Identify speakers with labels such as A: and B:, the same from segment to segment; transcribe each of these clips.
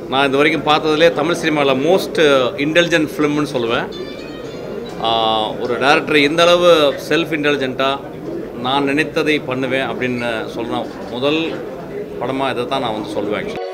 A: நான் இது வரைக்கும் பார்த்ததுலே தமிழ் சினிமாவில் மோஸ்ட் இன்டெலிஜென்ட் ஃபிலிம்னு சொல்லுவேன் ஆஹ் ஒரு டேரக்டர் எந்த அளவு செல்ஃப் இன்டெலிஜென்ட்டாக நான் நினைத்ததை பண்ணுவேன் அப்படின்னு சொல்கிற முதல் படமாக இதை தான் நான் வந்து சொல்லுவேன் actually.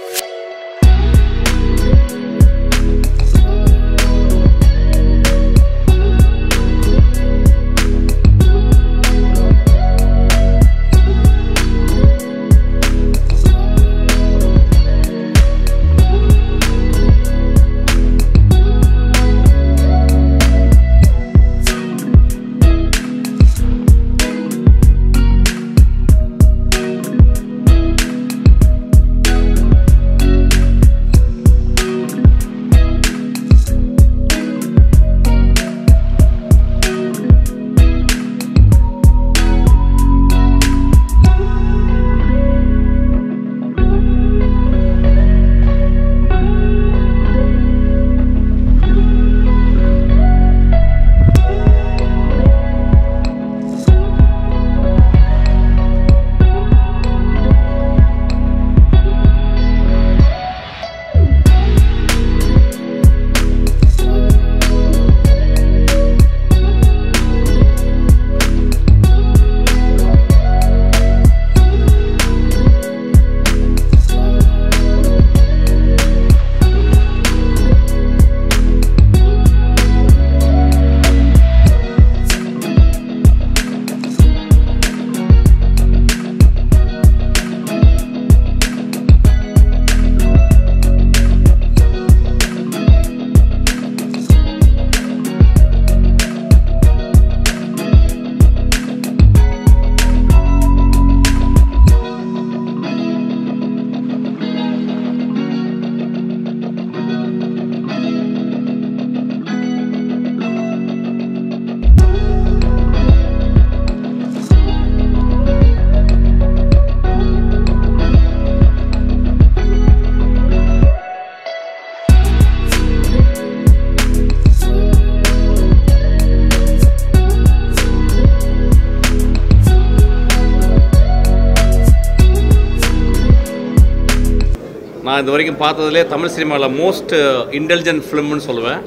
A: நான் இது வரைக்கும் பார்த்ததுலே தமிழ் சினிமாவில் மோஸ்ட் இன்டெலிஜென்ட் ஃபிலிம்னு சொல்லுவேன்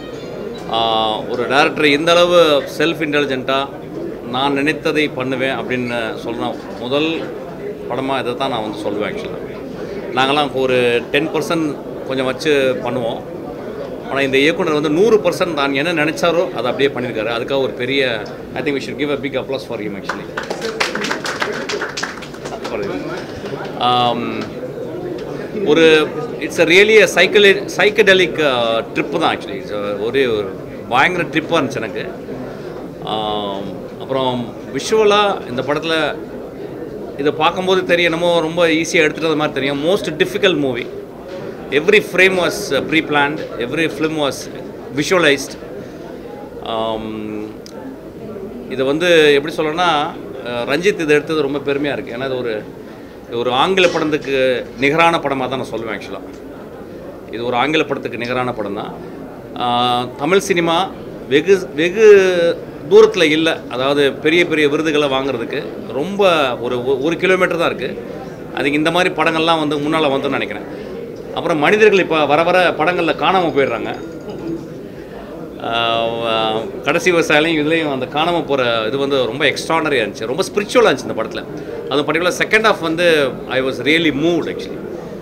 A: ஆஹ் ஒரு டேரக்டர் எந்த அளவு செல்ஃப் இன்டெலிஜென்ட்டாக நான் நினைத்ததை பண்ணுவேன் அப்படின்னு சொல்கிற முதல் படமாக இதை தான் நான் வந்து சொல்லுவேன் ஆக்சுவலாக நாங்களாம் ஒரு டென் பர்சன்ட் கொஞ்சம் வச்சு பண்ணுவோம் ஆனால் இந்த இயக்குனர் வந்து நூறு பர்சன்ட் தான் என்ன நினச்சாரோ அதை அப்படியே பண்ணியிருக்காரு அதுக்காக ஒரு பெரிய I think we should give a big applause for him actually ஒரு it's a really cycle psychedelic trip தான் ஆக்சுவலி ஒரே ஒரு பயங்கர ட்ரிப்பாக இருந்துச்சு எனக்கு ஆம், அப்புறம் விஷுவலாக இந்த படத்தில் இதை பார்க்கும்போது தெரியும் என்னமோ ரொம்ப ஈஸியாக எடுத்துகிட்டு மாதிரி தெரியும் most difficult movie every frame was pre planned every film was visualised இதை வந்து எப்படி சொல்லணும்னா அஹ், ரஞ்சித் இதை எடுத்தது ரொம்ப பெருமையாக இருக்குது ஏன்னா இது ஒரு இது ஒரு ஆங்கில படத்துக்கு நிகரான படமாக தான் நான் சொல்லுவேன் ஆக்சுவலாக இது ஒரு ஆங்கில படத்துக்கு நிகரான படம் தான் தமிழ் சினிமா வெகு வெகு தூரத்தில் இல்லை அதாவது பெரிய பெரிய விருதுகளை வாங்குறதுக்கு ரொம்ப ஒரு ஒ- ஒரு கிலோமீட்டர் தான் இருக்குது அதுக்கு இந்த மாதிரி படங்கள்லாம் வந்து முன்னால் வந்துன்னு நினைக்கிறேன் அப்புறம் மனிதர்கள் இப்போ வர வர படங்களில் காணாமல் போயிடுறாங்க ஆஹ் கடைசி விவசாயிலையும் இதுலேயும் அந்த காணாமல் போகிற இது வந்து ரொம்ப எக்ஸ்ட்ரானரியாக இருந்துச்சு ரொம்ப ஸ்பிரிச்சுவலாக இருந்துச்சு இந்த படத்தில் அதுவும் பர்டிகுலர் செகண்ட் ஹாஃப் வந்து I was really moved actually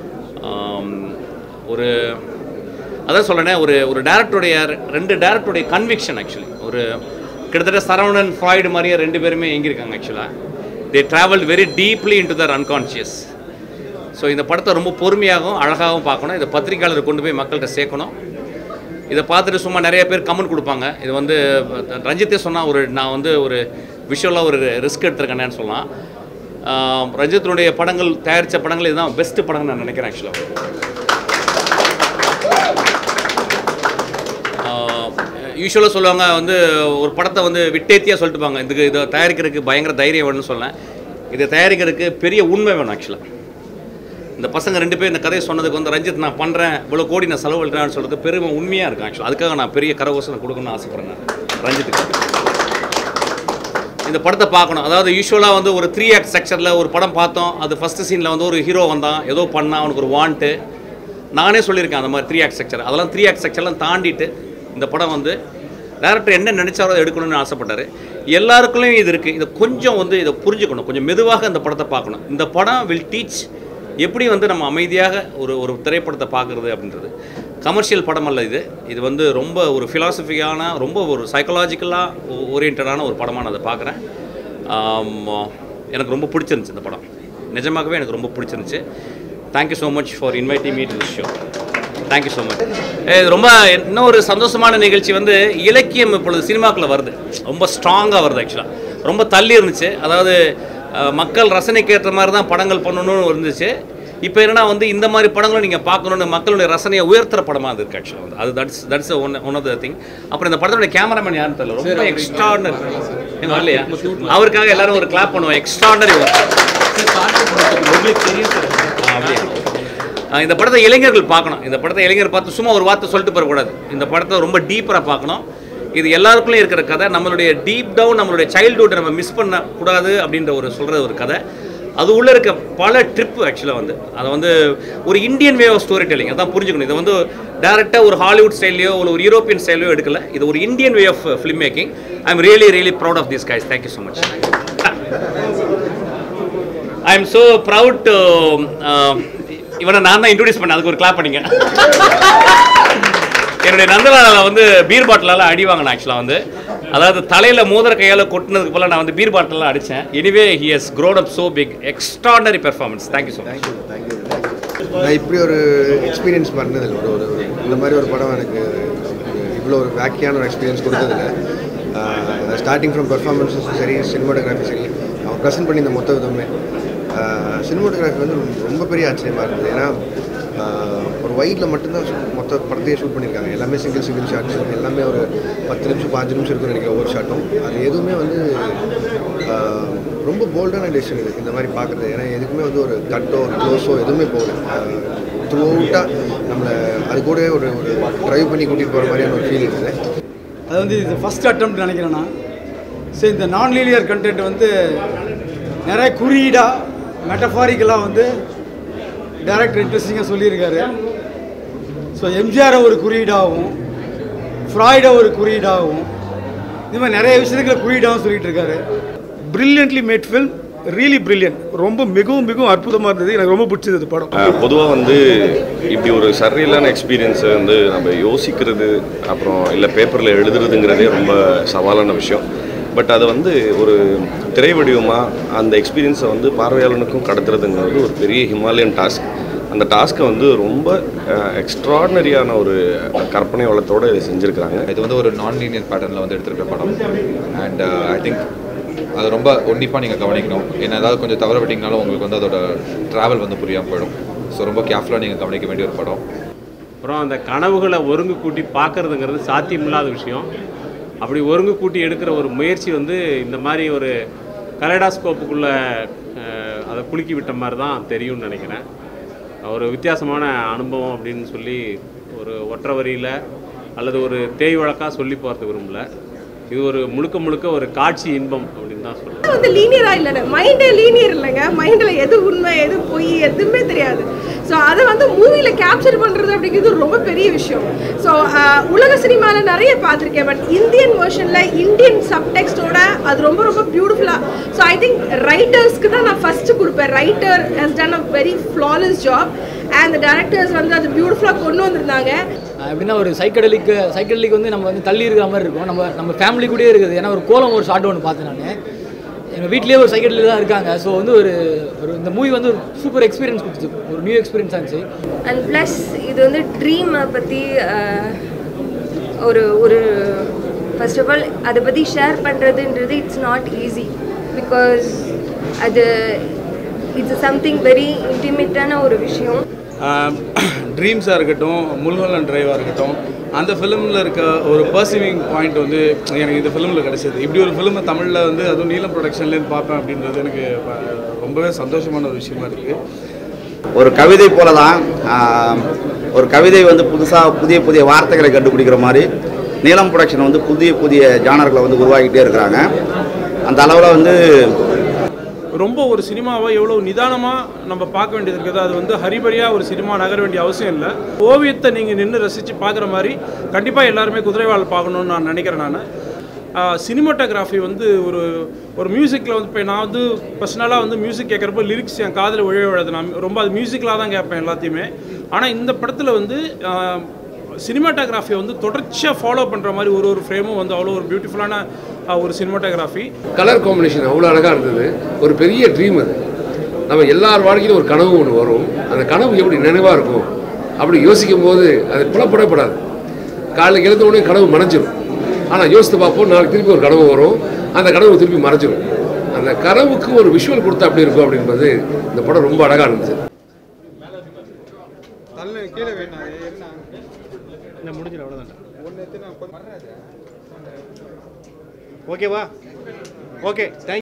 A: ஒரு அதான் சொல்கிறேனே ஒரு ஒரு டேரக்டருடைய ரெண்டு டேரக்டருடைய கன்விக்ஷன் ஆக்சுவலி ஒரு கிட்டத்தட்ட சரவணன் ஃப்ராய்டு மாதிரியே ரெண்டு பேருமே எங்கிருக்காங்க ஆக்சுவலாக they travel very deeply into their unconscious so இந்த படத்தை ரொம்ப பொறுமையாகவும் அழகாகவும் பார்க்கணும் இதை பத்திரிக்கையாளர் கொண்டு போய் மக்கள்கிட்ட சேர்க்கணும் இதை பார்த்துட்டு சும்மா நிறைய பேர் கமெண்ட் கொடுப்பாங்க இது வந்து ரஞ்சித்தே சொன்னால் ஒரு நான் வந்து ஒரு விஷுவலாக ஒரு ரிஸ்க் எடுத்திருக்கேனேன்னு சொல்லலாம் ஆஹ் ரஞ்சித்தினுடைய படங்கள் தயாரித்த படங்கள் இதுதான் பெஸ்ட் படம்னு நான் நினைக்கிறேன் ஆக்சுவலாக யூஸ்வலாக சொல்லுவாங்க வந்து ஒரு படத்தை வந்து விட்டேத்தியாக சொல்லிட்டுப்பாங்க இதுக்கு இதை தயாரிக்கிறதுக்கு பயங்கர தைரியம் வேணும்னு சொன்னேன் இதை தயாரிக்கிறதுக்கு பெரிய உண்மை வேணும் ஆக்சுவலாக இந்த பசங்க ரெண்டு பேர் இந்த கதையை சொன்னதுக்கு வந்து ரஞ்சித் நான் பண்ணுறேன் இவ்வளோ கோடி நான் செலவழிக்கிறேன்னு சொல்றதுக்கு பெருமை உண்மையாக இருக்கும் ஆக்சுவலாக அதுக்காக நான் பெரிய கரகோசனை கொடுக்கணும்னு ஆசைப்பட்றேன் நான் ரஞ்சித்துக்கு இந்த படத்தை பார்க்கணும் அதாவது யூஸ்வலாக வந்து ஒரு த்ரீ ஆக்ட் ஸ்ட்ரக்சரில் ஒரு படம் பார்த்தோம் அது ஃபஸ்ட்டு சீனில் வந்து ஒரு ஹீரோ வந்தான் ஏதோ பண்ணான் அவனுக்கு ஒரு வாண்ட்டு நானே சொல்லியிருக்கேன் அந்த மாதிரி த்ரீ ஆக்ட் ஸ்ட்ரக்சர் அதெல்லாம் த்ரீ ஆக்ட் ஸ்ட்ரக்சர்லாம் தாண்டிட்டு இந்த படம் வந்து டேரக்டர் என்ன நினைச்சாரோ அதை எடுக்கணும்னு ஆசைப்பட்டாரு எல்லாருக்குள்ளேயும் இது இருக்குது இதை கொஞ்சம் வந்து இதை புரிஞ்சுக்கணும் கொஞ்சம் மெதுவாக இந்த படத்தை பார்க்கணும் இந்த படம் வில் டீச் எப்படி வந்து நம்ம அமைதியாக ஒரு ஒரு திரைப்படத்தை பார்க்குறது அப்படின்றது கமர்ஷியல் படம் அல்ல இது இது வந்து ரொம்ப ஒரு ஃபிலாசபியான ரொம்ப ஒரு சைக்கலாஜிக்கலாக ஓரியன்டான ஒரு படமாக நான் அதை பார்க்குறேன் எனக்கு ரொம்ப பிடிச்சிருந்துச்சு இந்த படம் நிஜமாகவே எனக்கு ரொம்ப பிடிச்சிருந்துச்சு thank you so much for inviting me to this show thank you so much இது ரொம்ப இன்னொரு சந்தோஷமான நிகழ்ச்சி வந்து இலக்கியம் இப்பொழுது சினிமாக்குள்ள வருது ரொம்ப ஸ்ட்ராங்காக வருது ஆக்சுவலாக ரொம்ப தள்ளி இருந்துச்சு அதாவது அஹ், மக்கள் ரசனைக்கு ஏற்ற மாதிரி தான் படங்கள் பண்ணணும்னு இருந்துச்சு இப்போ என்னன்னா வந்து இந்த மாதிரி படங்களும் நீங்கள் பார்க்கணுன்னு மக்களுடைய ரசனையை உயர்த்துற படமாக அது இருக்கு ஆக்சுவலாக வந்து அது that's that's one one of the thing அப்புறம் இந்த படத்தோட கேமராமேன் யாருன்னு தெரியல ரொம்ப எக்ஸ்ட்ராடனரி வரலையா அவருக்காக எல்லாரும் ஒரு கிளாப் பண்ணுவோம் எக்ஸ்ட்ராடனரி அப்படியே ஆஹ் இந்த படத்தை இளைஞர்கள் பார்க்கணும் இந்த படத்தை இளைஞர் பார்த்து சும்மா ஒரு வார்த்தை சொல்லிட்டு போகக்கூடாது இந்த படத்தை ரொம்ப டீப்பராக பார்க்கணும் இது எல்லாருக்குள்ளேயும் இருக்கிற கதை நம்மளுடைய டீப் டவுன் நம்மளுடைய சைல்டுஹுட்டை நம்ம மிஸ் பண்ணக்கூடாது அப்படின்ற ஒரு சொல்கிற ஒரு கதை அது உள்ளே இருக்க பல ட்ரிப் ஆக்சுவலாக வந்து அதை வந்து ஒரு Indian way of story telling அதான் புரிஞ்சுக்கணும் இதை வந்து டேரெக்டாக ஒரு ஹாலிவுட் ஸ்டைல்லையோ ஒரு ஒரு யூரோப்பியன் ஸ்டைலையோ எடுக்கல இது ஒரு Indian way of film making I am really really proud of this guys thank you so much I am so proud to இவனை நான் தான் இன்ட்ரடியூஸ் பண்ணேன் அதுக்கு ஒரு கிளாப் பண்ணிங்க என்னுடைய நந்தலால வந்து பீர் பாட்டிலால் அடி வாங்கினேன் ஆக்சுவலாக வந்து அதாவது தலையில் மோதிர கையால் கொட்டினதுக்கு போல நான் வந்து பீர் பாட்டிலாம் அடித்தேன் anyway he has grown up so big extraordinary performance thank you so much
B: நான் இப்படி ஒரு எக்ஸ்பீரியன்ஸ் பண்ணதில்லை ஒரு ஒரு ஒரு- இந்த மாதிரி ஒரு படம் எனக்கு இவ்வளோ ஒரு வேக்கியான ஒரு எக்ஸ்பீரியன்ஸ் கொடுத்ததில்ல ஸ்டார்டிங் ஃப்ரம் பெர்ஃபார்மன்ஸும் சரி சினிமாட்டோகிராஃபி சரி அவன் ப்ரெசென்ட் பண்ணி இந்த மொத்த விதமே சினிமாட்டோகிராஃபி வந்து ரொம்ப- ரொம்ப பெரிய ஆச்சரியமாக இருந்தது ஏன்னா ஆஹ், ஒரு வைட்டில் மட்டும்தான் shoot- மொத்த படத்தையே ஷூட் பண்ணியிருக்காங்க எல்லாமே சிங்கிள் சிங்கிள் ஷாட்ஸ் எல்லாமே ஒரு பத்து நிமிஷம் பாஞ்சு நிமிஷம் இருக்குன்னு நினைக்கிறேன் ஒவ்வொரு ஷாட்டும் அது எதுவுமே வந்து ஆஹ், ரொம்ப போல்டான டெசிஷன் இது இந்த மாதிரி பார்க்குறது ஏன்னா எதுக்குமே வந்து ஒரு கட்டோ ஒரு க்ளோஸோ எதுவுமே போகல த்ரூ அவுட்டாக நம்மளை அது கூட ஒரு ஒரு ட்ரைவ் பண்ணி கூட்டிகிட்டு போகிற மாதிரியான ஒரு ஃபீல் இருக்குது
C: அது வந்து இது ஃபஸ்ட் அட்டம் நினைக்கிறேன் நான் ஸோ இந்த நான் லீனியர் கண்டென்ட் வந்து நிறைய குறியீடாக மெட்டஃபாரிக்கலாக வந்து டைரக்டர் இன்ட்ரெஸ்டிங்காக சொல்லியிருக்காரு ஸோ எம்ஜிஆரை ஒரு குறியீடாகவும் ஃப்ராய்டை ஒரு குறியீடாகவும் இது மாதிரி நிறைய விஷயத்துக்கு குறியீடாகவும் சொல்லிட்டு இருக்காரு
D: brilliantly made film really brilliant ரொம்ப மிகவும் மிகவும் அற்புதமாக இருந்தது எனக்கு ரொம்ப பிடிச்சது படம்
E: பொதுவாக வந்து இப்படி ஒரு சர்ரியலான எக்ஸ்பீரியன்ஸை வந்து நம்ம யோசிக்கிறது அப்புறம் இல்லை பேப்பரில் எழுதுறதுங்கிறதே ரொம்ப சவாலான விஷயம் பட் அதை வந்து ஒரு திரை வடிவமாக அந்த எக்ஸ்பீரியன்ஸை வந்து பார்வையாளனுக்கும் கடத்துறதுங்கிறது ஒரு பெரிய ஹிமாலயன் டாஸ்க் அந்த டாஸ்க்கை வந்து ரொம்ப எக்ஸ்ட்ராடினரியான ஒரு கற்பனை வளத்தோடு இதை செஞ்சுருக்கிறாங்க
F: இது வந்து ஒரு நான் லீனியர் பேட்டர்னில் வந்து எடுத்திருக்க படம் அண்ட் ஐ திங்க் அது ரொம்ப உன்னிப்பாக நீங்கள் கவனிக்கணும் என்ன ஏதாவது கொஞ்சம் தவற விட்டிங்கனாலும் உங்களுக்கு வந்து அதோட ட்ராவல் வந்து புரியாமல் போயிடும் ஸோ ரொம்ப கேர்ஃபுல்லாக நீங்கள் கவனிக்க வேண்டிய ஒரு படம்
G: அப்புறம் அந்த கனவுகளை ஒருங்கு கூட்டி பார்க்கறதுங்கிறது சாத்தியமில்லாத விஷயம் அப்படி ஒருங்கு கூட்டி எடுக்கிற ஒரு முயற்சி வந்து இந்த மாதிரி ஒரு கலைடாஸ்கோப்புக்குள்ளே அதை குலுக்கி விட்ட மாதிரி தான் தெரியும்னு நினைக்கிறேன் ஒரு வித்தியாசமான அனுபவம் அப்படின்னு சொல்லி ஒரு ஒற்றை வரியில் அல்லது ஒரு தேய் வழக்காக சொல்லி போகிறது விரும்பல இது ஒரு முழுக்க முழுக்க ஒரு காட்சி இன்பம் அப்படின்னு தான் சொல்லுவேன்
H: வந்து லீனியரா இல்லைங்க மைண்டே லீனியர் இல்லைங்க மைண்டில் எது உண்மை எது பொய் எதுவுமே தெரியாது ஸோ அதை வந்து மூவியில் கேப்சர் பண்ணுறது அப்படிங்கிறது ரொம்ப பெரிய விஷயம் ஸோ உலக சினிமாவில் நிறைய பார்த்துருக்கேன் பட் இந்தியன் வெர்ஷனில் இந்தியன் சப்டெக்ஸ்டோட அது ரொம்ப ரொம்ப பியூட்டிஃபுல்லாக ஸோ ஐ திங்க் ரைட்டர்ஸ்க்கு தான் நான் ஃபஸ்ட்டு கொடுப்பேன் writer has done a very flawless job and directors வந்து அது பியூட்டிஃபுல்லாக கொண்டு வந்திருந்தாங்க
I: ஆஹ் எப்படின்னா ஒரு சைக்கடலிக்கு சைக்கடலிக்கு வந்து நம்ம வந்து தள்ளி இருக்கிற மாதிரி இருக்கும் நம்ம நம்ம ஃபேமிலி கூடயே இருக்குது ஏன்னா ஒரு கோலம் ஒரு ஷார்ட் ஒன்று பார்த்தேன் நான் எங்கள் வீட்லேயே ஒரு சைக்கடலில் தான் இருக்காங்க ஸோ வந்து ஒரு ஒரு இந்த மூவி வந்து ஒரு சூப்பர் எக்ஸ்பீரியன்ஸ் கொடுத்துச்சு ஒரு நியூ எக்ஸ்பீரியன்ஸ் இருந்துச்சு
J: அண்ட் ப்ளஸ் இது வந்து ட்ரீமை பற்றி ஒரு ஒரு ஃபர்ஸ்ட் ஆஃப் ஆல் அதை பற்றி ஷேர் பண்ணுறதுன்றது இட்ஸ் நாட் ஈஸி பிகாஸ் அது இட்ஸ் சம்திங் வெரி இன்டிமேட்டான ஒரு விஷயம்
D: ட்ரீம்ஸாக இருக்கட்டும் முல்ஹோலன் டிரைவாக இருக்கட்டும் அந்த ஃபிலிமில் இருக்க ஒரு பர்சீவிங் பாயிண்ட் வந்து எனக்கு இந்த ஃபிலிமில் கிடைச்சது இப்படி ஒரு ஃபிலிமை தமிழில் வந்து அதுவும் நீலம் ப்ரொடக்ஷன்லேருந்து பார்ப்பேன் அப்படின்றது எனக்கு ப- ரொம்பவே சந்தோஷமான ஒரு விஷயமா இருக்குது
K: ஒரு கவிதை போல தான் ஆஹ், ஒரு கவிதை வந்து புதுசாக புதிய புதிய வார்த்தைகளை கண்டுபிடிக்கிற மாதிரி நீலம் ப்ரொடக்ஷன் வந்து புதிய புதிய ஜானர்களை வந்து உருவாக்கிட்டே இருக்கிறாங்க அந்த அளவில் வந்து
L: ரொம்ப ஒரு சினிமாவை எவ்வளோ நிதானமாக நம்ம பார்க்க வேண்டியது இருக்குது அது வந்து ஹரிபரியாக ஒரு சினிமா நகர வேண்டிய அவசியம் இல்லை ஓவியத்தை நீங்கள் நின்று ரசித்து பார்க்குற மாதிரி கண்டிப்பாக எல்லாருமே குதிரைவால் பார்க்கணுன்னு நான் நினைக்கிறேன் நான் சினிமாட்டோகிராஃபி வந்து ஒரு ஒரு மியூசிக்கில் வந்து இப்போ நான் வந்து பர்சனலாக வந்து மியூசிக் கேட்குறப்ப லிரிக்ஸ் என் காதில் விழ விழாது நான் ரொம்ப அது மியூசிக்கலாக தான் கேட்பேன் எல்லாத்தையுமே ஆனால் இந்த படத்தில் வந்து சினிமாட்டோகிராஃபியை வந்து தொடர்ச்சியாக ஃபாலோ பண்ணுற மாதிரி ஒரு ஒரு ஃப்ரேமும் வந்து அவ்வளோ ஒரு பியூட்டிஃபுல்லான ஒரு சினிமாட்டோகிராஃபி
M: கலர் காம்பினேஷன் அவ்வளோ அழகாக இருந்தது ஒரு பெரிய ட்ரீம் அது நம்ம எல்லார் வாழ்க்கையிலும் ஒரு கனவு ஒன்று வரும் அந்த கனவு எப்படி நினைவாக இருக்கும் அப்படி யோசிக்கும் போது அது புலப்படப்படாது காலையில் எழுந்த உடனே கனவு மறைஞ்சிரும் ஆனால் யோசித்து பார்ப்போம் நாளைக்கு திருப்பி ஒரு கனவு வரும் அந்த கனவு திருப்பி மறைஞ்சிரும் அந்த கனவுக்கு ஒரு விஷுவல் கொடுத்தா அப்படி இருக்கும் அப்படின்றது இந்த படம் ரொம்ப அழகாக இருந்துச்சு
C: கீழே வேணாம்
N: என்ன முடிஞ்சிடும் அவ்வளோதான் ஓகேவா ஓகே தேங்க்